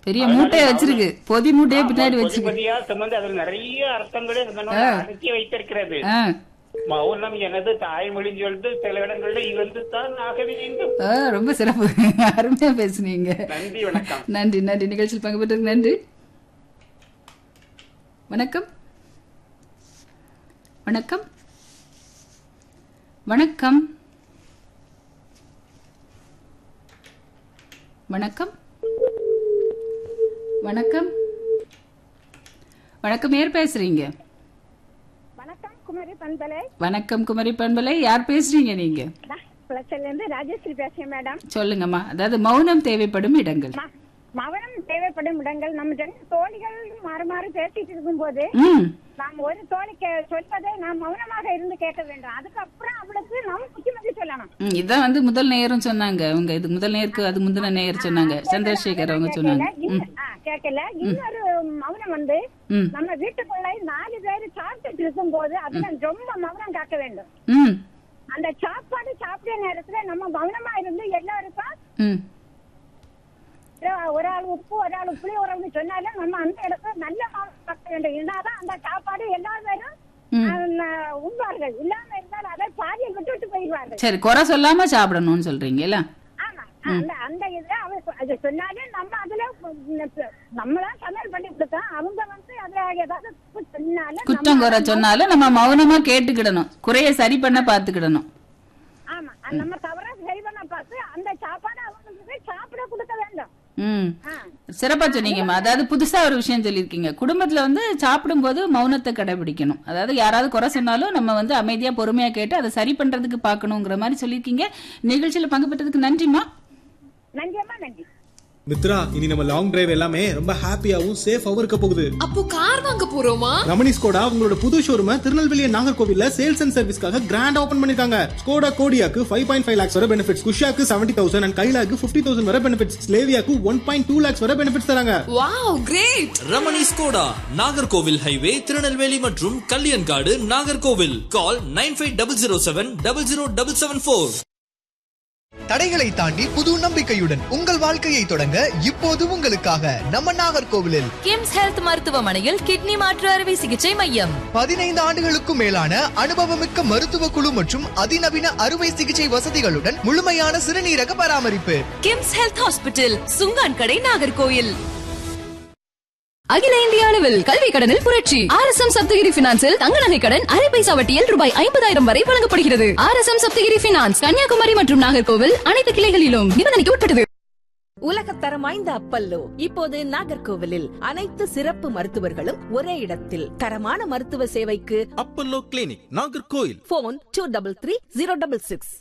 பெரிய மூட்டையை வச்சிருக்கு பொதி மூட்டையை பின்னாடி பொதி வச்சிருக்கு பொதியா சுமந்து அதில் நிறைய அர்த்தங்களே இதனோட அடக்கி வைத்திருக்கிறது ஆ, மௌனம் எனது தாய்மொழி சொல்லிட்டு சில இடங்கள்ல இருந்து தான் ஆக வேண்டும் ஆ, ரொம்ப சிறப்பு அருமையா பேசுனீங்க நன்றி வணக்கம் நன்றி நன்றி நிகழ்ச்சியில் பங்கு பெற்றதுக்கு நன்றி வணக்கம் வணக்கம் வணக்கம் வணக்கம் வணக்கம் வணக்கம் யார் பேசுறீங்க வணக்கம் குமரி பண்பலை வணக்கம் குமரி பண்பலை யார் பேசுறீங்க நீங்க பிளஸ்ல இருந்து ராஜேஸ்வரி பேசுறேன் மேடம் சொல்லுங்கம்மா அதாவது மௌனம் தேவைப்படும் இடங்கள் ம- மௌனம் தேவைப்படும் இடங்கள் நம்ம ரெண்டு தோழிகள் மாறி மாறி பேசிட்டு இருக்கும்போது ம் நாம் ஒரு தோழி கே- சொல்வதை நாம் மௌனமாக இருந்து கேட்க வேண்டும் அதுக்கப்புறம் அவளுக்கு நாம் புத்திமதி சொல்லணும் ம், இதான் வந்து முதல் நேயரும் சொன்னாங்க அவங்க இது முதல் நேருக்கு அது முந்தின நேயர் சொன்னாங்க சந்திரசேகர் அவங்க சொன்னாங்க கேட்கல, இன்னும்- ஆ, கேட்கல இன்னொரு மௌனம் வந்து ம் நம்ம வீட்டுக்குள்ள நாலு பேர் சாப்பிட்டுட்டு இருக்கும் போது அதுல ரொம்ப மௌனம் காக்க வேண்டும் ம் அந்த சாப்பாடு சாப்பிடுற நேரத்துல நம்ம மௌனமா இருந்து எல்லாருக்கும் ம் ஒரு ஆள் உப்பு ஒரு ஆள் புளி உரம்னு சொன்னாலும் நம்ம அந்த இடத்துல நல்ல மாவு பார்க்க வேண்டும் இருந்தாதான் அந்த சாப்பாடு எல்லா பேரும் ம். அஹ், உண்பார்கள் இல்லாம இருந்தால் அதை பாதியை விட்டு விட்டு போயிடுவார்கள் சரி குறை சொல்லாம சாப்பிடணும்னு சொல்றீங்கல்ல ஆமா அந்த அந்த இதுல அவ சொ- அது சொன்னாலும் நம்ம அதுல நம்மளா சமையல் பண்ணி கொடுத்தோம் அவங்க வந்து அதுல ஏதாவது தப்பு சொன்னாலும் குற்றம் நம்ம குறை அதை சொன்னாலும் நம்ம மௌனமா கேட்டுக்கிடணும் குறைய சரி பண்ண பாத்துக்கிடணும் ஆமா நம்ம தவறா சரி பண்ண பார்த்து அந்த சாப்பாடு அவங்களுக்கு சாப்பிட கொடுக்க வேண்டும் ம் ஆ. சிறப்பா சொன்னீங்கம்மா அதாவது புதுசா ஒரு விஷயம் சொல்லியிருக்கீங்க குடும்பத்துல வந்து சாப்பிடும்போது மௌனத்தை கடைபிடிக்கணும் அதாவது யாராவது குறை சொன்னாலும் நம்ம வந்து அமைதியா பொறுமையா கேட்டு அதை சரி பண்றதுக்கு பார்க்கணுங்கிற மாதிரி சொல்லியிருக்கீங்க நிகழ்ச்சியில பங்கு பெற்றதுக்கு நன்றிம்மா நன்றியம்மா நன்றி மித்ரா இனி நம்ம லாங் டிரைவ் எல்லாமே ரொம்ப ஹாப்பியாவும் சேஃபாவும் இருக்க போகுது அப்போ கார் வாங்க போறோமா ரமணி ஸ்கோடா உங்களோட புது ஷோரூம திருநெல்வேலி and நாகர்கோவில்ல சேல்ஸ் அண்ட் சர்வீஸ்க்காக கிராண்ட் ஓபன் பண்ணிருக்காங்க ஸ்கோடா கோடியாக்கு ஃபைவ் பாயிண்ட் ஃபைவ் லேக்ஸ் வர பெனிஃபிட்ஸ் குஷாக்கு செவன்டி தௌசண்ட் அண்ட் கைலாக்கு ஃபிஃப்டி தௌசண்ட் வர பெனிஃபிட்ஸ் ஸ்லேவியாக்கு ஒன் பாயிண்ட் டூ லேக்ஸ் வர பெனிஃபிட்ஸ் தராங்க wow great Ramani Skoda Nagercoil highway Tirunelveli மற்றும் Kalyankadu Nagercoil call nine five double zero seven double zero double seven four தடைகளை தாண்டி புது நம்பிக்கையுடன் உங்கள் வாழ்க்கையை தொடங்க இப்போது உங்களுக்காக நம்ம நாகர்கோவிலில் கிம்ஸ் ஹெல்த் மருத்துவமனையில் கிட்னி மாற்று அறுவை சிகிச்சை மையம் பதினைந்து ஆண்டுகளுக்கும் மேலான அனுபவமிக்க மருத்துவ குழு மற்றும் அதிநவீன அறுவை சிகிச்சை வசதிகளுடன் முழுமையான சிறுநீரக பராமரிப்பு கிம்ஸ் ஹெல்த் ஹாஸ்பிட்டல் சுங்கான் கடை நாகர்கோயில் அகில இந்திய அளவில் கல்வி கடனில் புரட்சி ஆர் எஸ் எம் சப்தகிரி பினான்சில் தங்க நகை கடன் அரை பைசா வட்டியில் ரூபாய் ஐம்பதாயிரம் வரை வழங்கப்படுகிறது R S M Sapthagiri finance Kanniyakumari மற்றும் நாகர்கோவில் அனைத்து கிளைகளிலும் நிபந்தனைக்கு உட்பட்டது உலகத்தரம் வாய்ந்த அப்பல்லோ இப்போது நாகர்கோவிலில் அனைத்து சிறப்பு மருத்துவர்களும் ஒரே இடத்தில் தரமான மருத்துவ சேவைக்கு Apollo clinic Nagercoil phone two double three zero double six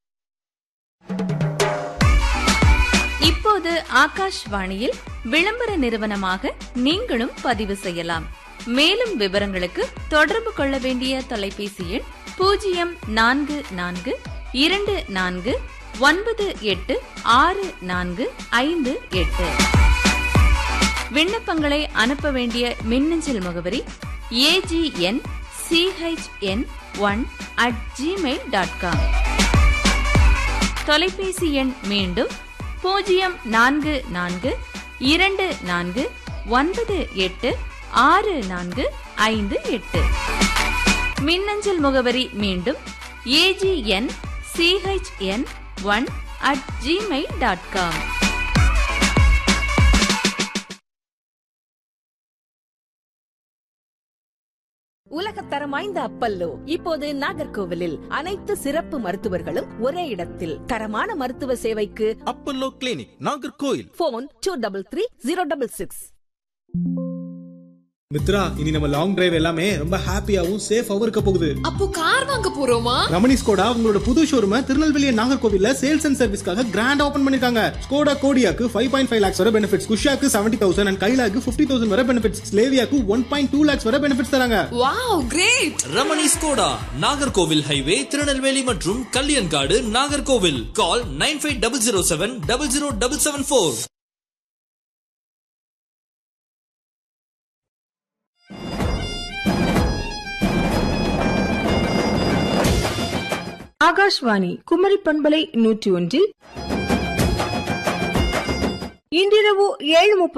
இப்போது ஆகாஷ்வாணியில் விளம்பர நிறுவனமாக நீங்களும் பதிவு செய்யலாம் மேலும் விவரங்களுக்கு தொடர்பு கொள்ள வேண்டிய தொலைபேசி எண் பூஜ்ஜியம் நான்கு நான்கு இரண்டு நான்கு ஒன்பது எட்டு ஆறு நான்கு ஐந்து எட்டு விண்ணப்பங்களை அனுப்ப வேண்டிய மின்னஞ்சல் முகவரி A G N C H N one at Gmail dot com தொலைபேசி எண் மீண்டும் பூஜ்ஜியம் நான்கு நான்கு இரண்டு நான்கு ஒன்பது எட்டு ஆறு நான்கு ஐந்து எட்டு மின்னஞ்சல் முகவரி மீண்டும் A G N C H N one at Gmail dot com உலகத்தரம் வாய்ந்த அப்பல்லோ இப்போது நாகர்கோவிலில் அனைத்து சிறப்பு மருத்துவர்களும் ஒரே இடத்தில் தரமான மருத்துவ சேவைக்கு Apollo clinic Nagercoil phone two double three zero double six Mitra இனி நம்ம லாங் டிரைவ் எல்லாமே ரொம்ப ஹாப்பியாவும் சேஃபாவும் இருக்க போகுது அப்போ கார் வாங்க போறோமா ரமணி ஸ்கோடா உங்களோட புது ஷோரூம திருநெல்வேலி and நாகர்கோவில்ல சேல்ஸ் அண்ட் சர்வீஸ்க்காக கிராண்ட் ஓபன் பண்ணிருக்காங்க ஸ்கோடா கோடியாக்கு ஃபைவ் பாயிண்ட் ஃபைவ் லேக்ஸ் வர பெனிஃபிட்ஸ் குஷாக்கு செவன்டி தௌசண்ட் அண்ட் கைலாக்கு ஃபிஃப்டி தௌசண்ட் வர பெனிஃபிட்ஸ் ஸ்லேவியாக்கு ஒன் பாயிண்ட் டூ லேக்ஸ் வர பெனிஃபிட்ஸ் தராங்க wow great Ramani Skoda Nagercoil highway Tirunelveli மற்றும் Kalyankadu Nagercoil call nine five double zero seven double zero double seven four Akashvani Kumari பண்பலை நூற்றி ஒன்றில் இன்றிரவு ஏழு முப்பது